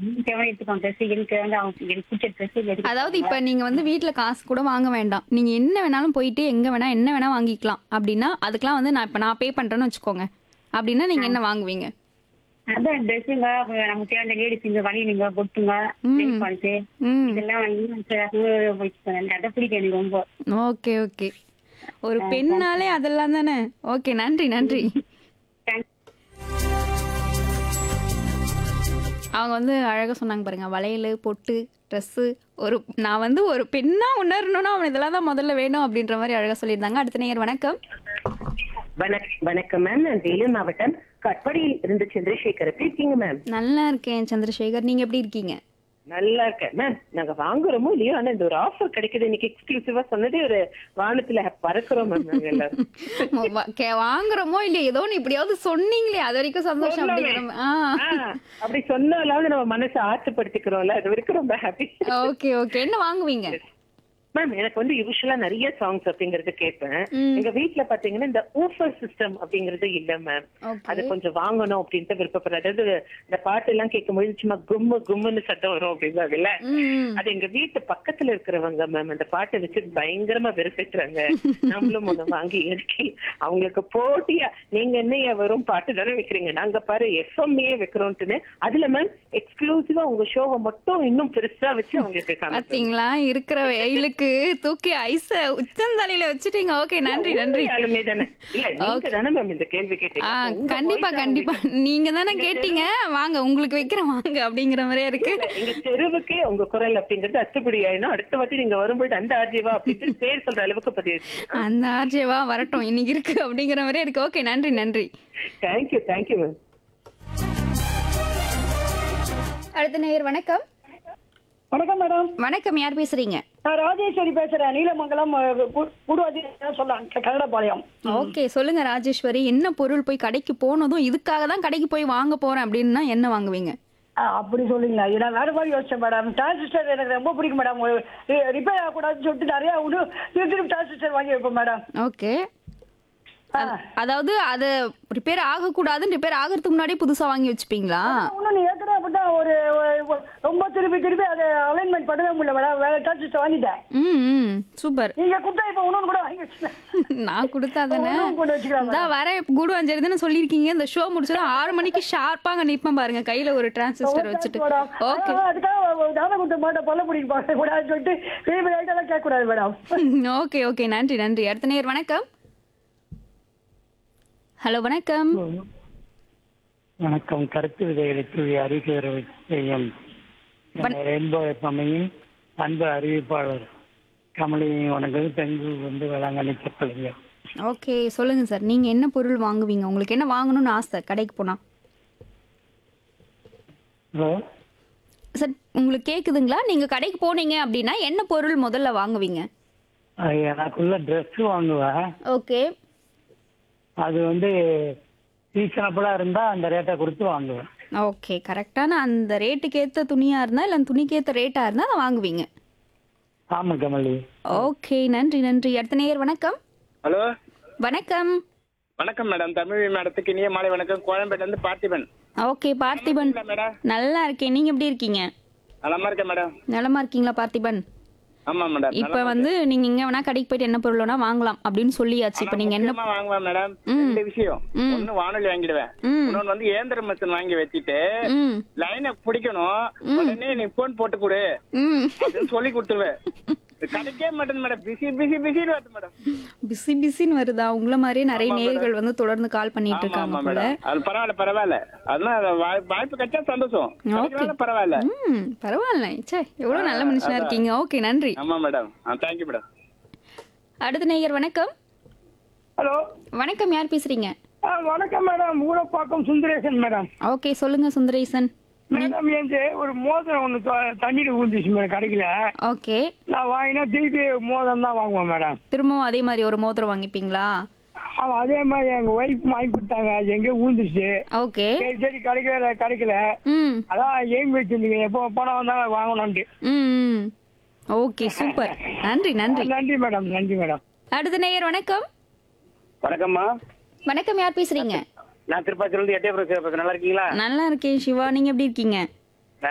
தேவை எடுத்துக்கோங்க ட்ரெஸ் எனக்கு வந்து அவங்க எனக்கு பிடிச்ச ட்ரெஸ் எடுத்து அதாவது இப்ப நீங்க வந்து வீட்ல காசு கூட வாங்க வேண்டாம் நீங்க என்ன வேணாலும் போயிட்டு எங்க வேணா என்ன வேணா வாங்கிக்கலாம் அப்படின்னா அதுக்கெல்லாம் வந்து நான் இப்ப நான் பே பண்றேன்னு வச்சுக்கோங்க அப்படின்னா நீங்க என்ன வாங்குவீங்க அதான் ட்ரெஸ்ஸுங்க நமக்கு தேவையான லேடிஸுங்க வலியுங்க பொட்டுங்க நெல் பாலிச்சு ம் இதெல்லாம் வந்து வச்சுக்கோங்க அதான் பிடிக்கும் எனக்கு ரொம்ப ஓகே ஓகே ஒரு பெண்ணாலே அதெல்லாம் தானே ஓகே நன்றி நன்றி Thank- அவங்க வந்து அழகா சொன்னாங்க பாருங்க வளையல் பொட்டு ட்ரெஸ்ஸு ஒரு நான் வந்து ஒரு பெண்ணா உணரணும்னா அவன் இதெல்லாம் தான் முதல்ல வேணும் அப்படின்ற மாதிரி அழகா சொல்லியிருந்தாங்க அடுத்த நேயர் வணக்கம் வணக்- வணக்கம் மேம் நான் வேலூர் மாவட்டம் கட்படியில் இருந்து சந்திரசேகர் எப்படி இருக்கீங்க மேம் நல்லா இருக்கேன் சந்திரசேகர் நீங்க எப்படி இருக்கீங்க நல்லா இருக்கேன் மேம் நாங்க வாங்குறோமோ இல்லையோ ஆனா இந்த ஒரு ஆஃபர் கிடைக்குது இன்னைக்கு எக்ஸ்க்ளூசிவா சொன்னதே ஒரு வானத்துல பறக்குறோம் மேம் நாங்க எல்லாரும் வா- கே- வாங்குறோமோ இல்லையா ஏதோ ஒன்று இப்படியாவது சொன்னீங்களே அது வரைக்கும் சந்தோஷம் அப்படிங்கிற மா- ஆ ஆ, அப்படி சொன்னாலாவது நம்ம மனசை ஆற்றுப்படுத்திக்கிறோம்ல அது வரைக்கும் ரொம்ப ஹாப்பி ஓகே ஓகே என்ன வாங்குவீங்க மேம் எனக்கு வந்து யூஸ்வலா நிறைய சாங்ஸ் அப்படிங்கறது கேட்பேன் ம். எங்க வீட்ல பாத்தீங்கன்னா இந்த ஊஃபர் சிஸ்டம் அப்படிங்கறது இல்ல மேம் ஓகே அது கொஞ்சம் வாங்கணும் அப்படின்ட்டு விருப்பப்படுறேன் அதாவது இந்த பாட்டு எல்லாம் கேட்கும்போது சும்மா கும்மு கும்முன்னு சத்தம் வரும் அப்படின்னாங்கல்ல ம் அது எங்க வீட்டு பக்கத்துல இருக்கிறவங்க மேம் அந்த பாட்டை வச்சு பயங்கரமா வெறுப்பேற்றுறாங்க நம்மளும் ஒண்ணு வாங்கி இறக்கி அவங்களுக்கு போட்டியா நீங்க என்னையா வரும் பாட்டு தானே வைக்கிறீங்க நாங்க பாரு எஃப்எம்ஏ வைக்கிறோம்ட்டுன்னு அதுல மேம் எக்ஸ்க்ளூசிவா உங்க ஷோவை மட்டும் இன்னும் பெருசா வச்சு அவங்களுக்கு காமிப்போம். பாத்தீங்களா இருக்கிற வெயிலுக்கு தூக்கி ஐஸ உச்சந்தலையில வச்சுட்டீங்க ஓகே நன்றி நன்றி ஆளுமே தானே இல்ல நீங்க தானே மேம் இந்த கேள்வி ஆ கேட்டீங்க உங்க கண்டிப்பா voice கண்டிப்பா நீங்க தானே கேட்டீங்க வாங்க உங்களுக்கு வைக்கிறேன் வாங்க அப்படிங்கிற மாதிரியே இருக்கு எங்க தெருவுக்கே உங்க குரல் அப்படிங்கிறது அத்துப்படி ஆயிடும் அடுத்த வாட்டி நீங்க வரும்போது அந்த ஆர்ஜிவா அப்படின்னு பேர் சொல்ற அளவுக்கு பதிவு அந்த ஆர்ஜேவா வரட்டும் இன்னைக்கு இருக்கு அப்படிங்கிற மாதிரியே இருக்கு ஓகே நன்றி நன்றி தேங்க்யூ தேங்க்யூ மேம் அடுத்த நேயர் வணக்கம் வணக்கம் மேடம் வணக்கம் யார் பேசுறீங்க நான் ராஜேஸ்வரி பேசுறேன் நீலமங்கலம் குடுவாதி சொல்லலாம் கன்னடபாளையம் ஓகே சொல்லுங்க ராஜேஸ்வரி என்ன பொருள் போய் கடைக்கு போனதும் இதுக்காக தான் கடைக்கு போய் வாங்க போறேன் அப்படின்னா என்ன வாங்குவீங்க ஆ, அப்படி சொல்லுங்களா இது நான் வேற மாதிரி யோசிச்சேன் மேடம் டிரான்சிஸ்டர் எனக்கு ரொம்ப பிடிக்கும் மேடம் ரிப்பேர் ஆகக்கூடாதுன்னு சொல்லிட்டு நிறைய இன்னும் திருப்பி திருப்பி டிரான்சிஸ்டர் வாங்கி வைப்பேன் மேடம் ஓகே அதாவது அது ரிப்பேர் ஆகக்கூடாதுன்னு ரிப்பேர் ஆகிறதுக்கு முன்னாடி புதுசா வாங்கி வச்சுப்பீங்களா இன்னும் நீ ஏற்கனவே அப்படிதான் ஒரு ஒரு- ஒரு- ரொம்ப திருப்பி திருப்பி அதை அலைன்மெண்ட் பண்ணவே முடியல மேடம் வேற டிரான்சிஸ்டர் வாங்கிட்டேன் ம் ம் சூப்பர் நீங்க கொடுத்தா இப்போ இன்னொன்று கூட வாங்கி வச்சுட்டேன் நான் கொடுத்தா தானே இன்னும் கொண்டு வச்சுக்கலாம் இந்தா வர கூடு அஞ்சரி தானே சொல்லியிருக்கீங்க இந்த ஷோ முடிச்சதும் ஆறு மணிக்கு ஷார்ப்பா அங்க நிப்பேன் பாருங்க கையில ஒரு டிரான்சிஸ்டர் வச்சுட்டு மேடம் ஓகே அதான் அதுக்காக தானம் கொடுத்த மாட்டேன் பல்ல பிடிக்க பார்க்க கூடாதுன்னு சொல்லிட்டு பெரிய பெரிய ஐட்டெல்லாம் கேட்கக்கூடாது மேடம் ஓகே ஓகே நன்றி நன்றி அடுத்த நேர் வணக்கம் ஹலோ வணக்கம் வணக்கம் கருத்து விதைகளுக்கு அறிவிக்கிற செய்யும் ரெயின்போ எஃப்எம்மையும் அன்பு அறிவிப்பாளர் கமலியும் வணக்கம் தெங்கு வந்து வேளாங்கண்ணி செப்பலிங்க ஓகே சொல்லுங்க சார் நீங்க என்ன பொருள் வாங்குவீங்க உங்களுக்கு என்ன வாங்கணும்னு ஆசை கடைக்கு போனா ஹலோ சார் உங்களுக்கு கேக்குதுங்களா நீங்க கடைக்கு போனீங்க அப்படின்னா என்ன பொருள் முதல்ல வாங்குவீங்க அது எனக்குள்ள ட்ரெஸ் வாங்குவேன் ஓகே அது வந்து ரீசனபிளாக இருந்தால் அந்த ரேட்டை கொடுத்து வாங்குவேன் ஓகே கரெக்டான அந்த ரேட்டுக்கு ஏத்த துணியா இருந்தா இல்ல துணிக்கு ஏத்த ரேட்டா இருந்தா அதை வாங்குவீங்க ஆமாம் கமலி ஓகே நன்றி நன்றி அடுத்த நேயர் வணக்கம் ஹலோ வணக்கம் வணக்கம் மேடம் தமிழ் மேடத்துக்கு இனிய மாலை வணக்கம் கோயம்பேட்டில இருந்து பார்த்திபன் ஓகே பார்த்திபன் இல்ல மேடம் நல்லா இருக்கேன் நீங்க எப்படி இருக்கீங்க நலமா இருக்கேன் மேடம் நலமா இருக்கீங்களா பார்த்திபன் ஆமா மேடம் இப்ப வந்து நீங்க எங்க வேணா கடைக்கு போயிட்டு என்ன பொருள் வேணா வாங்கலாம் அப்படின்னு சொல்லியாச்சு இப்ப நீங்க என்ன முக்கியமா வாங்குவேன் மேடம் ரெண்டு விஷயம் ஒண்ணு வானொலி வாங்கிடுவேன் ம். இன்னொன்னு வந்து இயந்திர மிஷின் வாங்கி வச்சுட்டு ம் லைனை பிடிக்கணும் உடனே நீ போன் போட்டு கொடு ம் அப்படின்னு சொல்லி கொடுத்துருவேன் இது கிடைக்கவே மாட்டேன் மேடம் பிஸி பிஸி பிஸின்னு வருது மேடம் பிஸி பிஸின்னு வருதா உங்கள மாதிரியே நிறைய நேயர்கள் வந்து தொடர்ந்து கால் பண்ணிட்டு ஆமா இருக்காங்க ஆமா போல மேடம் அது பரவாயில்ல பரவாயில்ல அதெல்லாம் அது வாய்- வாய்ப்பு கிடைச்சா சந்தோஷம் கிடைக்கலனா பரவாயில்ல ம் பரவாயில்ல ச்சே எவ்வளவு நல்ல மனுஷனா இருக்கீங்க ஓகே நன்றி ஆமா மேடம் ஆ தேங்க்யூ மேடம் அடுத்த நேயர் வணக்கம் ஹலோ வணக்கம் யார் பேசுறீங்க வணக்கம் madam Urapakkam Sundaresan madam okay சொல்லுங்க சுந்தரேசன் மேடம் எந்த ஒரு மோதிரம் ஒன்று தண்ணியில் ஊந்துச்சு மேடம் கிடைக்கல ஓகே நான் வாங்கினா திருப்பி மோதிரம் தான் வாங்குவேன் மேடம் திரும்பவும் அதே மாதிரி ஒரு மோதிரம் வாங்கிப்பீங்களா அவன் அதே மாதிரி எங்க ஒய்ஃப் வாங்கி கொடுத்தாங்க அது எங்கேயோ ஊந்துச்சு ஓகே சரி சரி கிடைக்கல கிடைக்கல ம் அதான் எய்ம் வச்சிருந்தீங்க எப்போ பணம் வந்தாலும் வாங்கணும்ட்டு ம் ம். ஓகே சூப்பர் நன்றி நன்றி நன்றி மேடம் நன்றி மேடம் அடுத்த நேயர் வணக்கம் வணக்கம்மா வணக்கம் யார் பேசுறீங்க நான் திருப்பாச்சியில இருந்து எட்டயபுரம் பேசுறேன் நல்லா இருக்கீங்களா நல்லா இருக்கேன் சிவா நீங்க எப்படி இருக்கீங்க